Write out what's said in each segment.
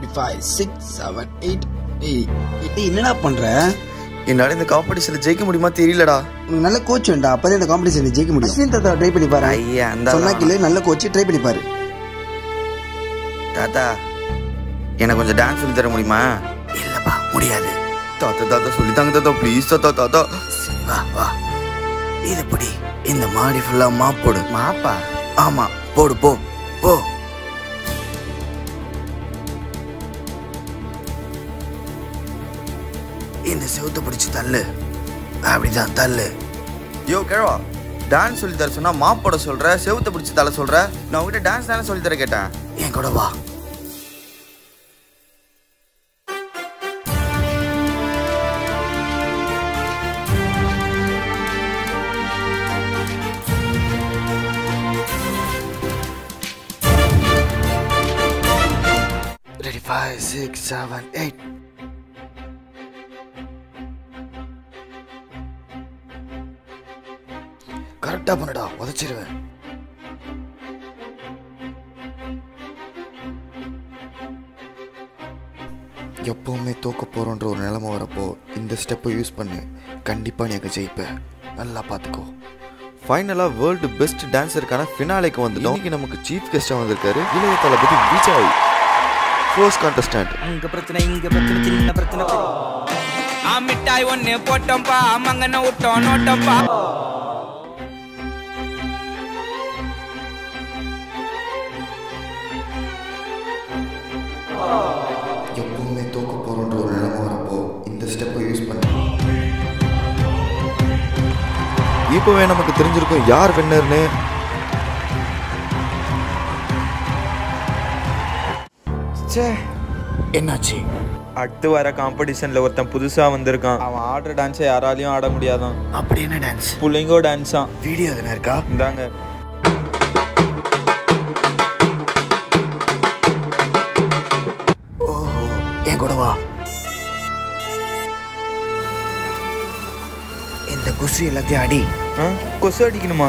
Five six seven eight eight என்னடா பண்ற என்னால இந்த காம்படிஷன்ல ஜெயிக்க முடியுமா தெரியலடா உனக்கு நல்ல கோச் வேண்டா அப்பதான் இந்த காம்படிஷன் ஜெயிக்க முடியும் அஸ்வின் தாத்தா ட்ரை பண்ணி பாரு ஐயா அந்த சொன்னா கேளு நல்ல கோச் ட்ரை பண்ணி பாரு தாத்தா எனக்கு கொஞ்சம் டான்ஸ் சொல்லி தர முடியுமா இல்லப்பா முடியாது தாத்தா தாத்தா சொல்லித்தாங்க தாத்தா ப்ளீஸ் தாத்தா தாத்தா சரி, வா வா இது பிடி இந்த மாடி ஃபுல்லா மாப் போடு மாப்பா ஆமா போடு போ போ இந்த செவுத்த பிடிச்சு தள்ளு அப்படிதான் தள்ளு யோ கேழவா டான்ஸ் சொல்லி தர சொன்னா மாப் போட சொல்ற செவுத்த பிடிச்சி தலை சொல்ற நான் உங்ககிட்ட டான்ஸ் தானே சொல்லி தர கேட்டேன் என் கூட வா ready five six seven eight கரெக்டா பண்ணுடா உதச்சிருவேன் எப்பவுமே தோக்க போறோன்ற ஒரு நிலைமை வரப்போ இந்த ஸ்டெப்பை யூஸ் பண்ணு கண்டிப்பா நீ அங்கே ஜெயிப்ப நல்லா பார்த்துக்கோ ஃபைனலாக வேர்ல்டு பெஸ்ட் டான்ஸருக்கான ஃபினாலேக்கு வந்துட்டோம் இன்னைக்கு நமக்கு சீஃப் கெஸ்டாக வந்திருக்காரு இளைய தளபதி விஜய் ஃபர்ஸ்ட் கான்டெஸ்டன்ட் இங்க பிரச்சனை இங்க பிரச்சனை சின்ன பிரச்சனை ஆ மிட்டாய் ஒண்ணு போட்டோம்பா மங்கன விட்டோம் நோட்டோம்பா எப்பவுமே தோக்க போறோன்ற ஒரு நிலைமை வரப்போ இந்த ஸ்டெப்பை யூஸ் பண்ணு இப்போவே நமக்கு தெரிஞ்சிருக்கும் யார் வின்னர்னு ச்சே என்னாச்சு அடுத்து வர காம்படிஷன்ல ஒருத்தன் புதுசா வந்திருக்கான் அவன் ஆடுற டான்ஸை யாராலையும் ஆட முடியாதான் அப்படி என்ன டான்ஸ் புள்ளைங்கோ டான்ஸா வீடியோ எதுனா இருக்கா இந்தாங்க ஓஹோ என் கூட வா இந்த குசு எல்லாத்தையும் அடி ஆ, கொசு அடிக்கணுமா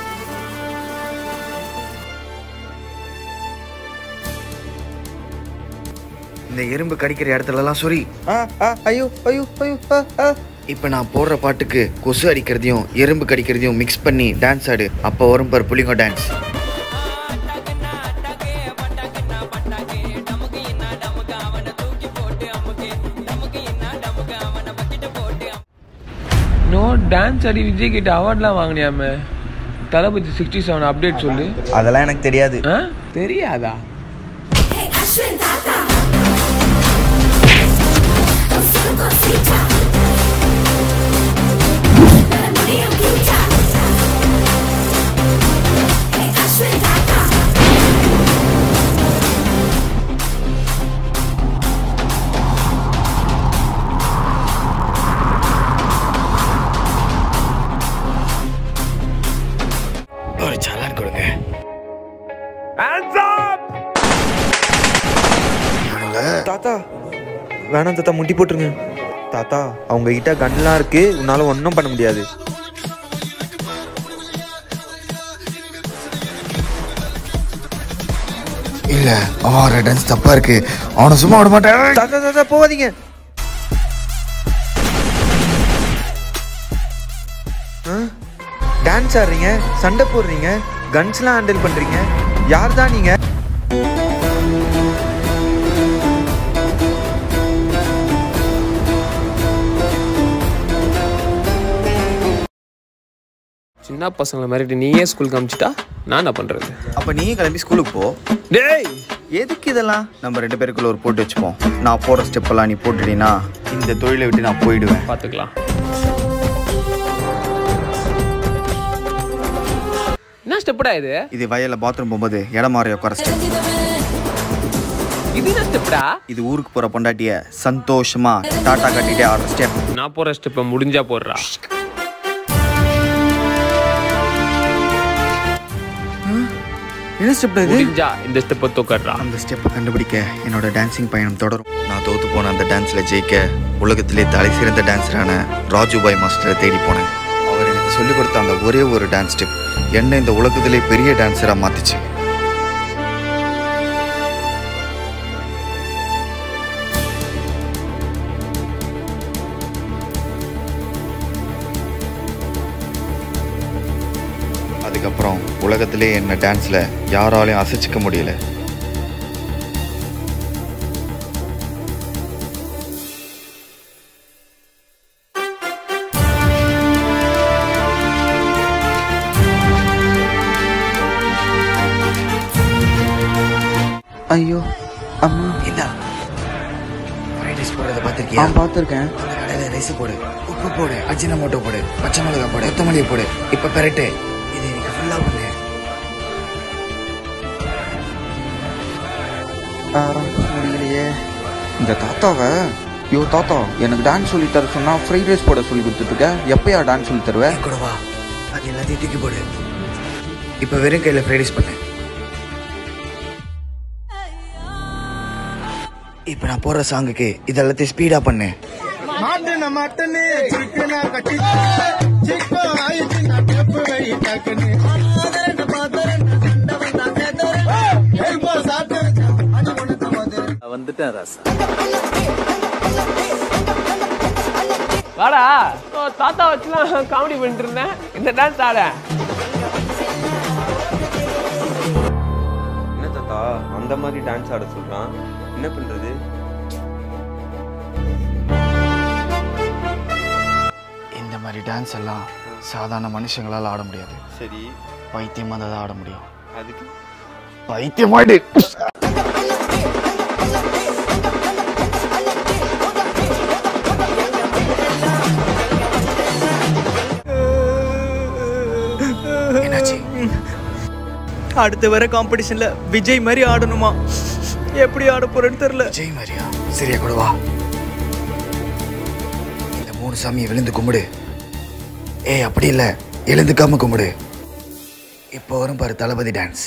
இந்த எறும்பு கடிக்கிற இடத்துலலாம் சொறி ஆ, ஆ, ஐயோ ஐயோ ஐயோ ஆ, ஆ. இப்போ நான் போடுற பாட்டுக்கு கொசு அடிக்கிறதையும் எறும்பு கடிக்கிறதையும் மிக்ஸ் பண்ணி டான்ஸ் ஆடு அப்போ வரும் பார் புலிங்கோ டான்ஸ் நோ டான்ஸ் அடி விஜய் கிட்ட அவார்ட்லாம் வாங்கினியாமே தளபதி சிக்ஸ்டி செவன் அப்டேட் சொல்லு அதெல்லாம் எனக்கு தெரியாது ஆ தெரியாதா ஒரு சலான் கொடுங்க தாத்தா வேணாம் தாத்தா முட்டி போட்டுருங்க தாத்தா அவங்க கிட்ட கன்லாம் இருக்கு உன்னால ஒன்றும் பண்ண முடியாது இல்ல அவன் டான்ஸ் தப்பா இருக்கு அவனை சும்மா விட மாட்டேன் தாத்தா தாத்தா போகாதீங்க டான்ஸ் ஆடுறீங்க சண்டை போடுறீங்க கன்ஸ்லாம் ஹேண்டில் பண்றீங்க யார் தான் நீங்க சின்ன பசங்களை மிரட்டி நீயே ஸ்கூலுக்கு அமிச்சிட்டா நான் என்ன பண்றது அப்போ நீ கிளம்பி ஸ்கூலுக்கு போ டேய் எதுக்கு இதெல்லாம் நம்ம ரெண்டு பேருக்குள்ள ஒரு போட்டு வச்சுப்போம் நான் போடுற ஸ்டெப்பெல்லாம் நீ போட்டுட்டீங்கன்னா இந்த தொழிலை விட்டு நான் போயிடுவேன் பார்த்துக்கலாம் என்ன ஸ்டெப்டா இது இது வயல்ல பாத்ரூம் போகும்போது இடம் மாறி உட்கார ஸ்டெப் இது என்ன ஸ்டெப்டா இது ஊருக்கு போற பொண்டாட்டிய சந்தோஷமா டாட்டா கட்டிட்டே ஆடுற ஸ்டெப் நான் போற ஸ்டெப்பை முடிஞ்சா போடுறா என்ன ஸ்டெப் இது முடிஞ்சா இந்த ஸ்டெப்பை தூக்கடுறா அந்த ஸ்டெப்பை கண்டுபிடிக்க என்னோட டான்சிங் பயணம் தொடரும் நான் தோத்து போன அந்த டான்ஸ்ல ஜெயிக்க உலகத்திலே தலை சிறந்த டான்ஸரான ராஜுபாய் மாஸ்டரை தேடி போனேன் அவர் எனக்கு சொல்லிக் கொடுத்த அந்த ஒரே ஒரு டான்ஸ் ஸ்டெப் என்ன இந்த உலகத்திலே பெரிய டான்ஸரா மாத்துச்சு உலகத்திலே என்ன டான்ஸில் யாராலையும் அசைச்சிக்க முடியல ஐயோ அம்மா இல்ல ஃப்ரைட் ரைஸ் போடுறத ஆ பார்த்துருக்கியா பார்த்துருக்கேன் அந்த கடையில் ரைஸ் போடு உப்பு போடு அஜினமோட்டோ போடு பச்சை மிளகாய் போடு கொத்தமல்லி போடு இப்போ பெரட்டு இது எனக்கு ஃபுல்லாக பண்ணு முடியலையே இந்த தாத்தாவை யோ தாத்தா எனக்கு டான்ஸ் சொல்லி தர சொன்னா ஃப்ரைட் ரைஸ் போட சொல்லி கொடுத்துட்டு இருக்க எப்பயா டான்ஸ் சொல்லி தருவ என் கூட வா அது எல்லாத்தையும் தூக்கி போடு இப்போ வெறும் கையில் ஃப்ரைட் ரைஸ் பண்ணு இப்போ நான் போடுற சாங்குக்கு இது எல்லாத்தையும் ஸ்பீடாக பண்ணு வாடா ஓ, தாத்தா வச்சுலாம் காமெடி பண்ணிட்டு இருந்தேன் இந்த டான்ஸ் ஆட என்ன தாத்தா அந்த மாதிரி டான்ஸ் ஆட சொல்றான் என்ன பண்றது இந்த மாதிரி டான்ஸ் எல்லாம் சாதாரண மனுஷங்களால் ஆட முடியாது சரி பைத்தியமாக தான் ஆட முடியும் அதுக்கு பைத்தியமாடு என்னாச்சு அடுத்து வர காம்படிஷன்ல விஜய் மாதிரி ஆடணுமா எப்படி ஆட போறேன்னு தெரியல ஜெய் மாரியா சரியா கூட வா இந்த மூணு சாமியை விழுந்து கும்பிடு ஏய் அப்படி இல்ல எழுந்துக்காம கும்பிடு இப்போ வரும் பாரு தளபதி டான்ஸ்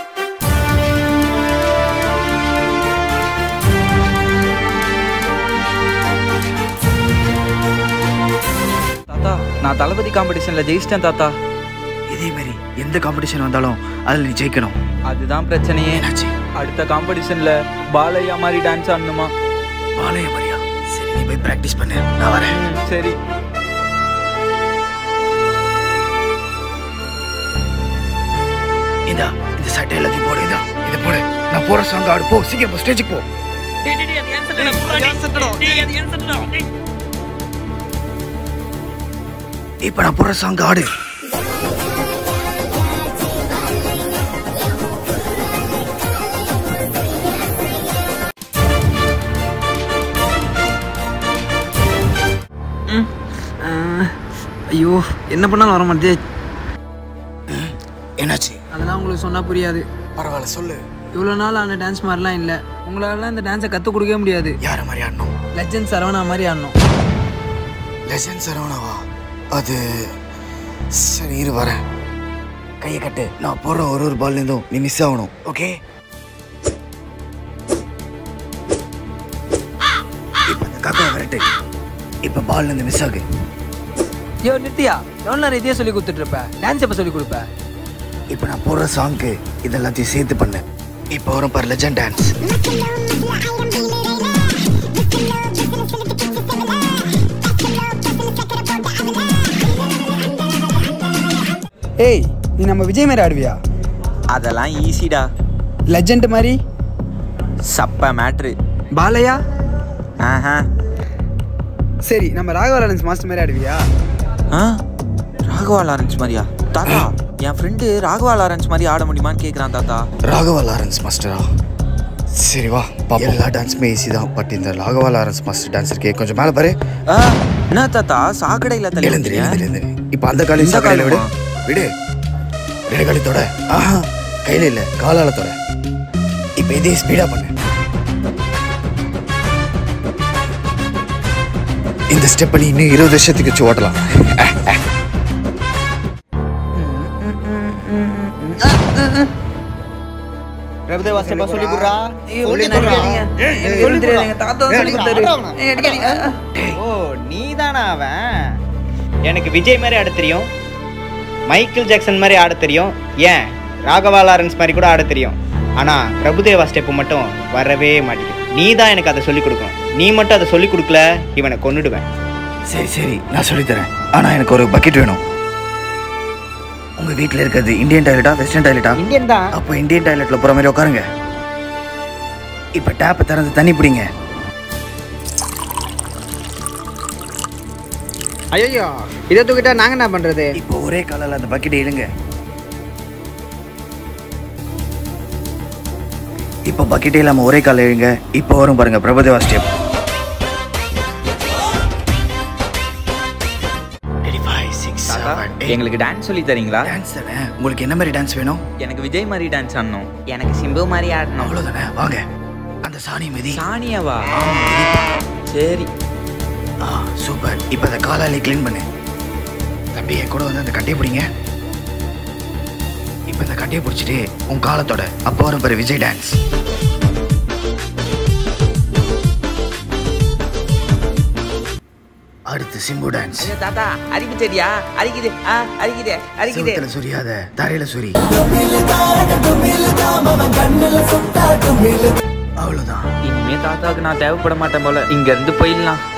தாத்தா நான் தளபதி காம்படிஷன்ல ஜெயிச்சிட்டேன் தாத்தா இதே மாதிரி எந்த காம்படிஷன் வந்தாலும் அதில் நீ ஜெயிக்கணும் அதுதான் பிரச்சனையே என்னாச்சு அடுத்த காம்படிஷன்ல பாலையா மாதிரி டான்ஸ் ஆடணுமா பாலைய மரியா சரி நீ போய் ப்ராக்டிஸ் பண்ணு நான் வரேன் ம், சரி இதா இந்த சட்டை எல்லாத்தையும் போடு இதா இதை போடு நான் போற சாங் ஆடு போ சீக்கிரம் போ ஸ்டேஜுக்கு போ இப்ப நான் போற சாங் ஆடு ஐயோ என்ன பண்ணாலும் வர மாட்டேது என்னாச்சு அதெல்லாம் உங்களுக்கு சொன்னால் புரியாது பரவாயில்ல சொல்லு இவ்வளோ நாள் ஆன டான்ஸ் மாதிரிலாம் இல்லை உங்களாலலாம் இந்த டான்ஸை கற்றுக் கொடுக்கவே முடியாது யார மாதிரி ஆடணும் லெஜண்ட் சரவணா மாதிரி ஆடணும் லெஜண்ட் சரவணாவா அது சரி இரு வரேன் கையை கட்டு நான் போடுற ஒரு ஒரு பால்லேருந்தும் நீ மிஸ் ஆகணும் ஓகே இப்போ அந்த காக்கா விரட்டு இப்போ பால்லேருந்து மிஸ் ஆகு ஐயோ நித்யா எவ்வளோ நேரம் இதே சொல்லி கொடுத்துட்டு இருப்ப டான்ஸ் எப்போ சொல்லி கொடுப்ப இப்போ நான் போடுற சாங்க்கு இதெல்லாத்தையும் சேர்த்து பண்ணு இப்போ வரும் பாரு லெஜண்ட் டான்ஸ் ஏய் நீ நம்ம விஜய் மாதிரி ஆடுவியா அதெல்லாம் ஈஸிடா லெஜண்ட் மாதிரி சப்ப மேட்ரு பாலையா ஆஹா சரி நம்ம ராகவா லாரன்ஸ் மாஸ்டர் மாதிரி ஆடுவியா ஆ ராகவா லாரன்ஸ் மாதிரியா தாத்தா என் ஃப்ரெண்டு ராகவா லாரன்ஸ் மாதிரி ஆட முடியுமான்னு கேட்குறான் தாத்தா ராகவா லாரன்ஸ் மாஸ்டரா சரி வா பாப்போம் எல்லா டான்ஸுமே ஈஸி தான் பட் இந்த ராகவா லாரன்ஸ் மாஸ்டர் டான்ஸ் இருக்கே கொஞ்சம் மேலே பாரு ஆ, என்ன தாத்தா சாக்கடையில் தள்ளி எழுந்திரு விட்டீங்க? எழுந்திரு எழுந்திரு இப்போ அந்த காலையில் இந்த சாக்கடையில் விடு காலுமா? விடு ரெண்டு காலி தொட ஆஹா கையில் இல்லை காலால் தொட இப்போ இதே ஸ்பீடாக பண்ணு இந்த ஸ்டெப்பை நீ இன்னும் இருபது வருஷத்துக்கு வச்சு ஓட்டலாம் பிரபுதேவா ஸ்டெப்பா சொல்லி கொடுறா ஓ நீதானா அவன் எனக்கு விஜய் மாதிரி ஆட தெரியும் மைக்கேல் ஜாக்சன் மாதிரி ஆட தெரியும் ஏன் ராகவா லாரன்ஸ் மாதிரி கூட ஆட தெரியும் ஆனா பிரபுதேவா ஸ்டெப் மட்டும் வரவே மாட்டேங்குது நீ தான் எனக்கு அதை சொல்லிக் கொடுக்கணும் நீ மட்டும் அதை சொல்லிக் கொடுக்கல இவனை கொன்னுடுவேன் சரி சரி நான் சொல்லித்தரேன் ஆனால் எனக்கு ஒரு பக்கெட் வேணும் உங்கள் உங்க வீட்ல இருக்கிறது இந்தியன் டாய்லெட்டா வெஸ்டர்ன் டாய்லெட்டா இந்தியன் தான் அப்போ இந்தியன் டாய்லெட்ல போற மாதிரி உட்காருங்க இப்ப டேப்பை திறந்து தண்ணி பிடிங்க ஐயோ இதை தூக்கிட்டா நாங்க என்ன பண்றது இப்போ ஒரே காலால அந்த பக்கெட் இழுங்க இப்போ பக்கெட்டே இல்லாம ஒரே கால இழுங்க இப்போ வரும் பாருங்க பிரபுதேவா ஸ்டெப் தாத்தா எங்களுக்கு டான்ஸ் சொல்லி தரீங்களா டான்ஸ் தானே உங்களுக்கு என்ன மாதிரி டான்ஸ் வேணும் எனக்கு விஜய் மாதிரி டான்ஸ் ஆடணும் எனக்கு சிம்பு மாதிரி ஆடணும் அவ்வளவுதானே வாங்க அந்த சாணி மிதி சாணியாவா சரி ஆ சூப்பர் இப்போ அந்த காலாலே க்ளீன் பண்ணு தம்பி என் கூட வந்து அந்த கட்டையை பிடிங்க இப்போ இந்த கட்டையை பிடிச்சிட்டு உன் காலத்தோட அப்போ வரும் பாரு விஜய் டான்ஸ் அடுத்து சிம்பு டான்ஸ் ஐயோ தாத்தா அரிக்கு சரியா அரிக்குது ஆ அரிக்குது அரிக்குது செவுத்துல சுரியாத தரையில சுரி அவ்வளவுதான் இனிமே தாத்தாவுக்கு நான் தேவைப்பட மாட்டேன் போல இங்க இருந்து போயிடலாம்